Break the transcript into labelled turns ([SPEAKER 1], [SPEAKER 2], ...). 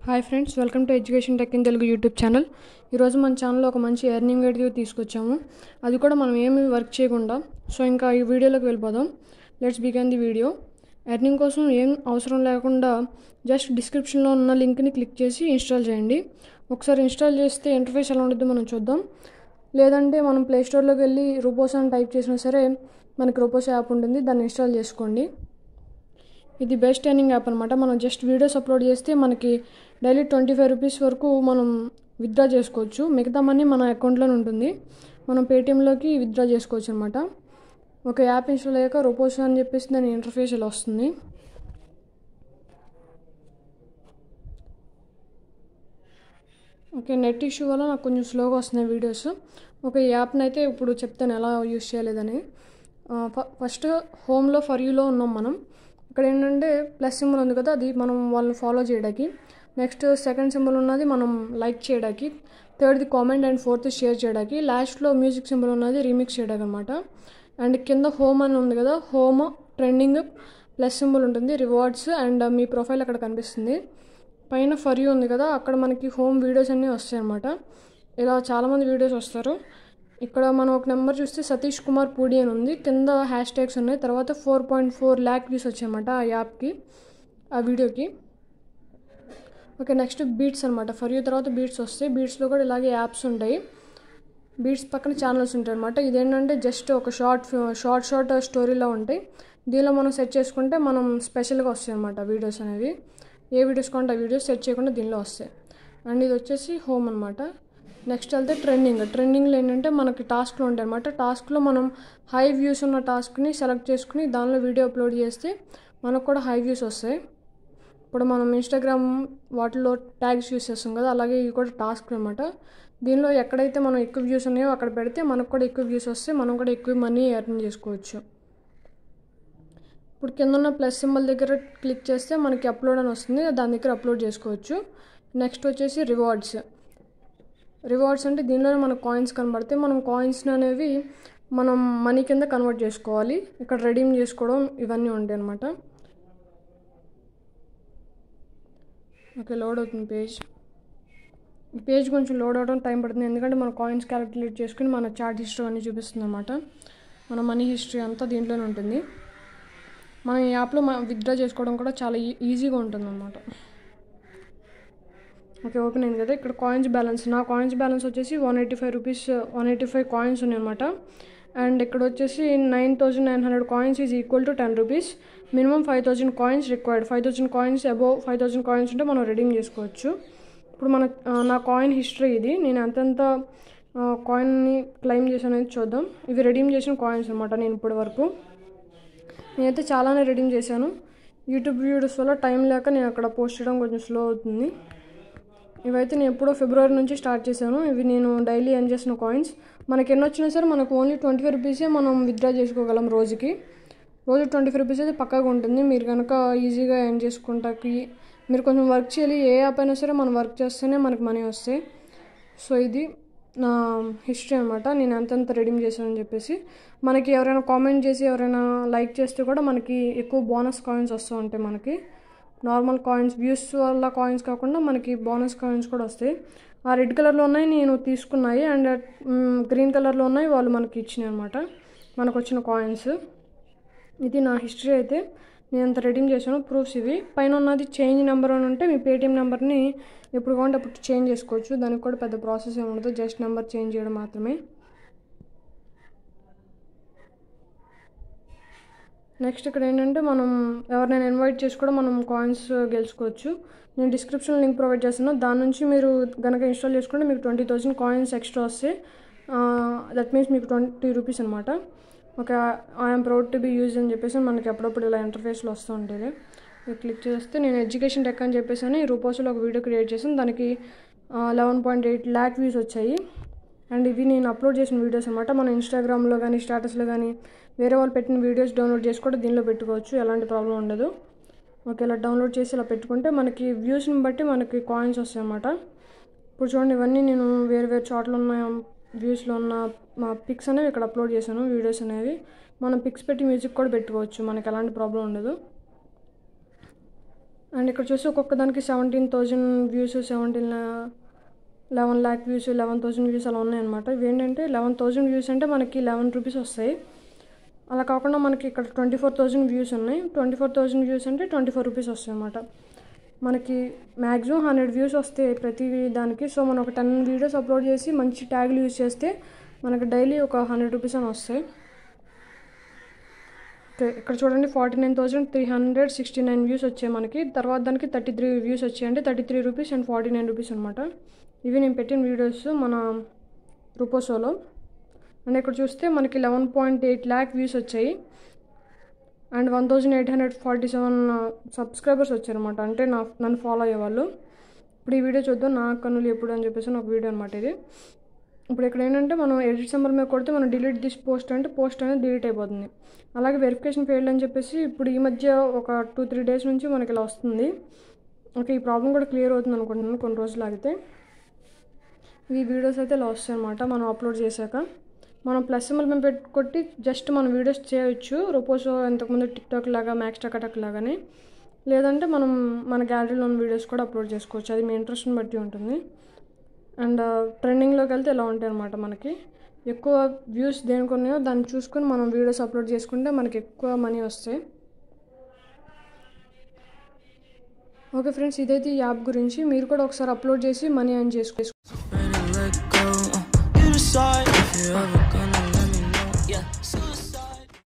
[SPEAKER 1] Hi friends welcome to education tech in Telugu YouTube channel ఈరోజు మన ఛానల్లో ఒక మంచి ఎర్నింగ్ వీడియో తీసుకొచ్చాము అది కూడా మనం ఏమి వర్క్ చేయకుండా సో ఇంకా ఈ వీడియోలోకి వెళ్ళిపోదాం let's begin the video earning కోసం ఏం అవసరం లేకుండా జస్ట్ డిస్క్రిప్షన్లో ఉన్న లింక్ని క్లిక్ చేసి ఇన్స్టాల్ చేయండి ఒకసారి ఇన్స్టాల్ చేస్తే ఇంటర్ఫేస్ ఎలా ఉంటుందో మనం చూద్దాం లేదంటే మనం ప్లే స్టోర్లోకి వెళ్ళి రూపోస్ అని టైప్ చేసినా సరే మనకి రూపోస్ యాప్ ఉంటుంది దాన్ని ఇన్స్టాల్ చేసుకోండి ఇది బెస్ట్ ఎర్నింగ్ యాప్ అనమాట మనం జస్ట్ వీడియోస్ అప్లోడ్ చేస్తే మనకి డైలీ ట్వంటీ ఫైవ్ రూపీస్ వరకు మనం విత్డ్రా చేసుకోవచ్చు మిగతా మనీ మన అకౌంట్లోనే ఉంటుంది మనం పేటిఎంలోకి విత్డ్రా చేసుకోవచ్చు అనమాట ఒక యాప్ ఇన్స్టాల్ అయ్యాక రూపోస్ అని చెప్పేసి దాని ఇంటర్ఫేస్ ఇలా వస్తుంది ఓకే నెట్ ఇష్యూ వల్ల నాకు కొంచెం స్లోగా వస్తున్నాయి వీడియోస్ ఒక ఈ యాప్ని అయితే ఇప్పుడు చెప్తాను ఎలా యూస్ చేయలేదని ఫస్ట్ హోమ్లో ఫర్ యూలో ఉన్నాం మనం ఇక్కడ ఏంటంటే ప్లస్ సింబల్ ఉంది కదా అది మనం వాళ్ళని ఫాలో చేయడానికి నెక్స్ట్ సెకండ్ సింబల్ ఉన్నది మనం లైక్ చేయడానికి థర్డ్ది కామెంట్ అండ్ ఫోర్త్ షేర్ చేయడానికి లాస్ట్లో మ్యూజిక్ సింబల్ ఉన్నది రీమిక్స్ చేయడానికి అనమాట అండ్ కింద హోమ్ అని ఉంది కదా హోమ్ ట్రెండింగ్ ప్లస్ సింబల్ ఉంటుంది రివార్డ్స్ అండ్ మీ ప్రొఫైల్ అక్కడ కనిపిస్తుంది పైన ఫర్ యూ ఉంది కదా అక్కడ మనకి హోమ్ వీడియోస్ అన్నీ వస్తాయి అనమాట ఇలా చాలామంది వీడియోస్ వస్తారు ఇక్కడ మనం ఒక నెంబర్ చూస్తే సతీష్ కుమార్ పూడి అని ఉంది కింద హ్యాష్ ట్యాగ్స్ ఉన్నాయి తర్వాత four point four lakh views వచ్చాయన్నమాట ఆ యాప్కి ఆ వీడియోకి ఓకే నెక్స్ట్ బీట్స్ అనమాట ఫర్ యూ తర్వాత బీట్స్ వస్తాయి బీట్స్లో కూడా ఇలాగే యాప్స్ ఉంటాయి బీట్స్ పక్కన ఛానల్స్ ఉంటాయి అనమాట ఇదేంటంటే జస్ట్ ఒక షార్ట్ షార్ట్ షార్ట్ స్టోరీలో ఉంటాయి దీనిలో మనం సెట్ చేసుకుంటే మనం స్పెషల్గా వస్తాయి అనమాట వీడియోస్ అనేవి ఏ వీడియోస్ కావాలంటే ఆ వీడియోస్ సెట్ చేయకుండా దీనిలో వస్తాయి అండ్ ఇది వచ్చేసి హోమ్ అనమాట నెక్స్ట్ వెళ్తే ట్రెండింగ్ ట్రెండింగ్లో ఏంటంటే మనకి టాస్క్లు ఉంటాయి అనమాట టాస్క్లో మనం హై వ్యూస్ ఉన్న టాస్క్ని సెలెక్ట్ చేసుకుని దానిలో వీడియో అప్లోడ్ చేస్తే మనకు కూడా హై వ్యూస్ వస్తాయి ఇప్పుడు మనం ఇన్స్టాగ్రామ్ వాటిలో ట్యాగ్స్ యూస్ చేస్తాం కదా అలాగే ఇవి కూడా టాస్క్ అనమాట దీనిలో ఎక్కడైతే మనం ఎక్కువ వ్యూస్ ఉన్నాయో అక్కడ పెడితే మనకు కూడా ఎక్కువ వ్యూస్ వస్తే మనం కూడా ఎక్కువ మనీ ఎర్న్ చేసుకోవచ్చు ఇప్పుడు కింద ఉన్న ప్లస్ సింబల్ దగ్గర క్లిక్ చేస్తే మనకి అప్లోడ్ అని వస్తుంది దాని దగ్గర అప్లోడ్ చేసుకోవచ్చు నెక్స్ట్ వచ్చేసి రివార్డ్స్ రివార్డ్స్ అంటే దీనిలోనే మనకు కాయిన్స్ కనబడతాయి మనం కాయిన్స్ అనేవి మనం మనీ కింద కన్వర్ట్ చేసుకోవాలి ఇక్కడ రెడీమ్ చేసుకోవడం ఇవన్నీ ఉంటాయి అనమాట ఓకే లోడ్ అవుతుంది పేజ్ ఈ పేజ్ కొంచెం లోడ్ అవడం టైం పడుతుంది ఎందుకంటే మన కాయిన్స్ క్యాలిక్యులేట్ చేసుకుని మన చార్ట్ హిస్టరీ అన్నీ చూపిస్తుంది అనమాట మన మనీ హిస్టరీ అంతా దీంట్లోనే ఉంటుంది మనం ఈ యాప్లో మనం విత్డ్రా చేసుకోవడం కూడా చాలా ఈజీగా ఉంటుంది అనమాట ఓకే ఓపెన్ అయింది కదా ఇక్కడ కాయిన్స్ బ్యాలెన్స్ నా కాయిన్స్ బ్యాలెన్స్ వచ్చేసి one eighty five rupees one eighty five coins ఉన్నాయన్నమాట అండ్ ఇక్కడ వచ్చేసి nine thousand nine hundred coins is equal to ten rupees minimum five thousand coins required five thousand coins above five thousand coins ఉంటే మనం redeem చేసుకోవచ్చు ఇప్పుడు మన నా coin history ఇది నేను ఎంతెంత కాయిన్ని క్లెయిమ్ చేశాను అనేది చూద్దాం ఇవి రెడీమ్ చేసిన కాయిన్స్ అనమాట నేను ఇప్పటి వరకు నేనైతే చాలానే రెడీమ్ చేశాను యూట్యూబ్ వీడియోస్ వల్ల టైం లేక నేను అక్కడ పోస్ట్ చేయడం కొంచెం స్లో అవుతుంది ఇవైతే నేను ఎప్పుడో ఫిబ్రవరి నుంచి స్టార్ట్ చేశాను ఇవి నేను డైలీ ఎర్న్ చేసిన కాయిన్స్ మనకి ఎన్ని వచ్చినా సరే మనకు ఓన్లీ ట్వంటీ ఫైవ్ రూపీసే మనం విత్డ్రా చేసుకోగలం రోజుకి రోజు ట్వంటీ ఫైవ్ రూపీస్ అయితే పక్కాగా ఉంటుంది మీరు కనుక ఈజీగా ఎర్న్ చేసుకుంటాకి మీరు కొంచెం వర్క్ చేయాలి ఏ యాప్ అయినా సరే మనం వర్క్ చేస్తేనే మనకు మనీ వస్తాయి సో ఇది నా హిస్టరీ అనమాట నేను ఎంతెంత రెడీమ్ చేశానని చెప్పేసి మనకి ఎవరైనా కామెంట్ చేసి ఎవరైనా లైక్ చేస్తే కూడా మనకి ఎక్కువ బోనస్ కాయిన్స్ వస్తూ ఉంటాయి మనకి నార్మల్ కాయిన్స్ వ్యూస్ వల్ల కాయిన్స్ కాకుండా మనకి బోనస్ కాయిన్స్ కూడా వస్తాయి ఆ రెడ్ కలర్లో ఉన్నాయి నేను తీసుకున్నాయి అండ్ గ్రీన్ కలర్లో ఉన్నాయి వాళ్ళు మనకి ఇచ్చినాయి అనమాట మనకు వచ్చిన కాయిన్స్ ఇది నా హిస్టరీ అయితే నేను అంత రెడీమ్ చేశాను ప్రూఫ్స్ ఇవి పైన ఉన్నది చేంజ్ నెంబర్ అని ఉంటే మీ పేటిఎం నెంబర్ని ఎప్పుడు కావాలంటే అప్పుడు చేంజ్ చేసుకోవచ్చు దానికి కూడా పెద్ద ప్రాసెస్ ఏమి ఉండదు జస్ట్ నెంబర్ చేంజ్ చేయడం మాత్రమే నెక్స్ట్ ఇక్కడ ఏంటంటే మనం ఎవరినైనా ఇన్వైట్ చేసి కూడా మనం కాయిన్స్ గెలుచుకోవచ్చు నేను డిస్క్రిప్షన్ లింక్ ప్రొవైడ్ చేస్తాను దాని నుంచి మీరు కనుక ఇన్స్టాల్ చేసుకుంటే మీకు ట్వంటీ థౌసండ్ కాయిన్స్ ఎక్స్ట్రా వస్తాయి దట్ మీన్స్ మీకు ట్వంటీ రూపీస్ అనమాట okay I'm proud to be use అని చెప్పేసి మనకి అప్పుడప్పుడు ఇలా ఇంటర్ఫేస్లో వస్తూ ఉంటుంది క్లిక్ చేస్తే నేను ఎడ్యుకేషన్ టెక్ అని చెప్పేసి అని రూపాసులో ఒక వీడియో క్రియేట్ చేసాను దానికి eleven point eight lakh views వచ్చాయి అండ్ ఇవి నేను అప్లోడ్ చేసిన వీడియోస్ అనమాట మన ఇన్స్టాగ్రామ్లో కానీ స్టేటస్లో కానీ వేరే వాళ్ళు పెట్టిన వీడియోస్ డౌన్లోడ్ చేసి కూడా దీనిలో పెట్టుకోవచ్చు ఎలాంటి ప్రాబ్లం ఉండదు ఓకే ఇలా డౌన్లోడ్ చేసి ఇలా పెట్టుకుంటే మనకి వ్యూస్ని బట్టి మనకి కాయిన్స్ వస్తాయి అన్నమాట ఇప్పుడు చూడండి ఇవన్నీ నేను వేరు వేరు చోట్ల ఉన్న వ్యూస్లో ఉన్న మా పిక్స్ అనేవి ఇక్కడ అప్లోడ్ చేశాను వీడియోస్ అనేవి మనం పిక్స్ పెట్టి మ్యూజిక్ కూడా పెట్టుకోవచ్చు మనకి ఎలాంటి ప్రాబ్లం ఉండదు అండ్ ఇక్కడ చూసి ఒక్కొక్క దానికి seventeen thousand views seventeen eleven lakh views eleven thousand views అలా ఉన్నాయన్నమాట ఇవి ఏంటంటే లెవెన్ థౌజండ్ వ్యూస్ అంటే మనకి లెవెన్ రూపీస్ వస్తాయి అలా కాకుండా మనకి ఇక్కడ ట్వంటీ ఫోర్ థౌజండ్ వ్యూస్ ఉన్నాయి ట్వంటీ ఫోర్ థౌజండ్ వ్యూస్ అంటే ట్వంటీ ఫోర్ రూపీస్ వస్తాయి అన్నమాట మనకి మ్యాక్సిమం హండ్రెడ్ వ్యూస్ వస్తాయి ప్రతి దానికి సో మనం ఒక టెన్ వీడియోస్ అప్లోడ్ చేసి మంచి ట్యాగ్లు యూస్ చేస్తే మనకి డైలీ ఒక హండ్రెడ్ రూపీస్ అని వస్తాయి ఓకే ఇక్కడ చూడండి forty nine thousand three hundred sixty nine views వచ్చాయి మనకి తర్వాత దానికి థర్టీ త్రీ వ్యూస్ వచ్చాయి అంటే thirty three rupees and forty nine rupees అనమాట ఇవి నేను పెట్టిన వీడియోస్ మన రూపోసోలో అండ్ ఇక్కడ చూస్తే మనకి eleven point eight lakh views వచ్చాయి and one thousand eight hundred forty seven subscribers వచ్చారనమాట అంటే నా నన్ను ఫాలో అయ్యేవాళ్ళు ఇప్పుడు ఈ వీడియో చూద్దాం నా కన్నులు ఎప్పుడు అని చెప్పేసి ఒక వీడియో అనమాట ఇది ఇప్పుడు ఇక్కడ ఏంటంటే మనం ఎడిట్ సింబల్ మీద కొడితే మనం డిలీట్ దిస్ పోస్ట్ అంటే పోస్ట్ అనేది డిలీట్ అయిపోతుంది అలాగే వెరిఫికేషన్ ఫెయిల్డ్ అని చెప్పేసి ఇప్పుడు ఈ మధ్య ఒక టూ త్రీ డేస్ నుంచి మనకి ఇలా వస్తుంది ఓకే ఈ ప్రాబ్లం కూడా క్లియర్ అవుతుంది అనుకుంటున్నాను కొన్ని రోజులు ఆగితే ఈ వీడియోస్ అయితే ఇలా వస్తాయి అనమాట మనం అప్లోడ్ చేశాక మనం ప్లస్ సింబల్ మేము పెట్టి కొట్టి జస్ట్ మనం వీడియోస్ చేయొచ్చు రొపోసో ఇంతకుముందు టిక్టాక్ లాగా మ్యాక్స్ టకటక్ లాగానే లేదంటే మనం మన గ్యాలరీలో ఉన్న వీడియోస్ కూడా అప్లోడ్ చేసుకోవచ్చు అది మీ ఇంట్రెస్ట్ని బట్టి ఉంటుంది అండ్ ట్రెండింగ్లోకి వెళ్తే ఇలా ఉంటాయి అనమాట మనకి ఎక్కువ వ్యూస్ దేనికి ఉన్నాయో దాన్ని చూసుకొని మనం వీడియోస్ అప్లోడ్ చేసుకుంటే మనకి ఎక్కువ మనీ వస్తాయి ఓకే ఫ్రెండ్స్ ఇదైతే ఈ యాప్ గురించి మీరు కూడా ఒకసారి అప్లోడ్ చేసి మనీ ఎర్న్ చేసుకో
[SPEAKER 2] Ready to let go. Uh, you decide if you ever